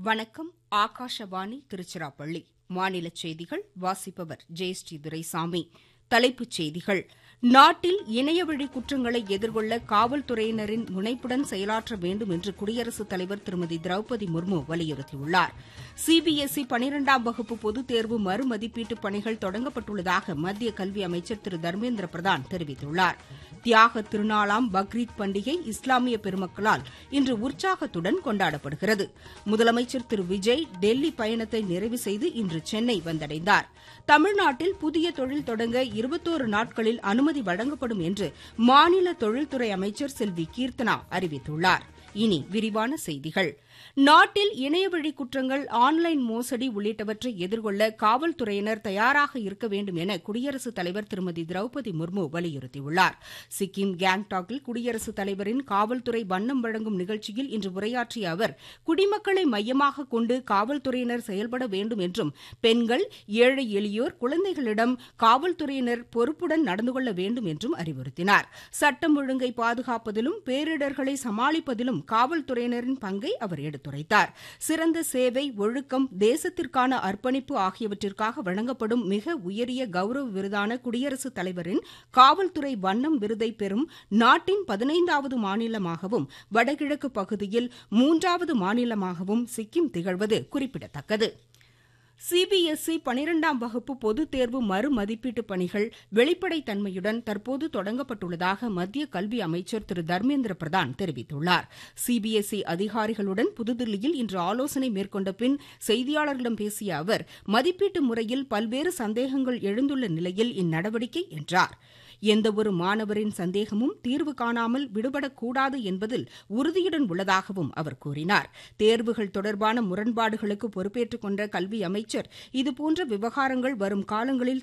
வணக்கம் ஆகாஷவாணி திருச்சிராப்பள்ளி மாநில செய்திகள் வாசிப்பவர் ஜெயஸ்ரீ துரைசாமி தலைப்புச் செய்திகள் நாட்டில் இணையவழி குற்றங்களை எதிர்கொள்ள காவல்துறையினரின் முனைப்புடன் செயலாற்ற வேண்டும் என்று குடியரசுத் தலைவர் திருமதி திரௌபதி முர்மு வலியுறுத்தியுள்ளார் சிபிஎஸ்இ பனிரெண்டாம் வகுப்பு பொதுத் தேர்வு மறுமதிப்பீட்டு பணிகள் தொடங்கப்பட்டுள்ளதாக மத்திய கல்வி அமைச்சர் திரு தர்மேந்திர பிரதான் தெரிவித்துள்ளார் தியாக திருநாளாம் பக்ரீத் பண்டிகை இஸ்லாமிய பெருமக்களால் இன்று உற்சாகத்துடன் கொண்டாடப்படுகிறது முதலமைச்சர் திரு விஜய் டெல்லி பயணத்தை நிறைவு செய்து இன்று சென்னை வந்தடைந்தார் தமிழ்நாட்டில் புதிய தொழில் தொடங்க இருபத்தோரு நாட்களில் அனுமதி வழங்கப்படும் என்று மாநில தொழில்துறை அமைச்சர் செல்வி கீர்த்தனா அறிவித்துள்ளார் இனி விரிவான செய்திகள் நாட்டில் இணையவழி குற்றங்கள் ஆன்லைன் மோசடி உள்ளிட்டவற்றை எதிர்கொள்ள காவல்துறையினர் தயாராக இருக்க வேண்டும் என குடியரசுத் தலைவர் திருமதி திரௌபதி முர்மு வலியுறுத்தியுள்ளார் சிக்கிம் கேங்டாக்கில் குடியரசுத் தலைவரின் காவல்துறை வண்ணம் வழங்கும் நிகழ்ச்சியில் இன்று உரையாற்றிய அவர் குடிமக்களை மையமாக கொண்டு காவல்துறையினர் செயல்பட வேண்டும் என்றும் பெண்கள் ஏழை எளியோர் குழந்தைகளிடம் காவல்துறையினர் பொறுப்புடன் நடந்து கொள்ள வேண்டும் என்றும் அறிவுறுத்தினார் சட்டம் ஒழுங்கை பாதுகாப்பதிலும் பேரிடர்களை சமாளிப்பதிலும் காவல்துறையினரின் பங்கை அவர் எடுத்துரைத்தார் சிறந்த சேவை ஒழுக்கம் தேசத்திற்கான அர்ப்பணிப்பு ஆகியவற்றிற்காக வழங்கப்படும் மிக உயரிய கௌரவ விருதான குடியரசுத் தலைவரின் காவல்துறை வண்ணம் விருதை பெறும் நாட்டின் பதினைந்தாவது மாநிலமாகவும் வடகிழக்கு பகுதியில் மூன்றாவது மாநிலமாகவும் சிக்கிம் திகழ்வது குறிப்பிடத்தக்கது சிபிஎஸ்இ பனிரெண்டாம் வகுப்பு பொதுத் தேர்வு மறுமதிப்பீட்டு பணிகள் வெளிப்படைத்தன்மையுடன் தற்போது தொடங்கப்பட்டுள்ளதாக மத்திய கல்வி அமைச்சர் திரு தர்மேந்திர பிரதான் தெரிவித்துள்ளார் சிபிஎஸ்இ அதிகாரிகளுடன் புதுதில்லியில் இன்று ஆலோசனை மேற்கொண்ட பின் செய்தியாளர்களிடம் பேசிய அவர் மதிப்பீட்டு முறையில் பல்வேறு சந்தேகங்கள் எழுந்துள்ள நிலையில் இந்நடவடிக்கை என்றார் எந்தவொரு மாணவரின் சந்தேகமும் தீர்வு காணாமல் விடுபடக்கூடாது என்பதில் உறுதியுடன் உள்ளதாகவும் அவர் கூறினார் தேர்வுகள் தொடர்பான முரண்பாடுகளுக்கு பொறுப்பேற்றுக் கொண்ட கல்வி அமைச்சர் இதுபோன்ற விவகாரங்கள் வரும் காலங்களில்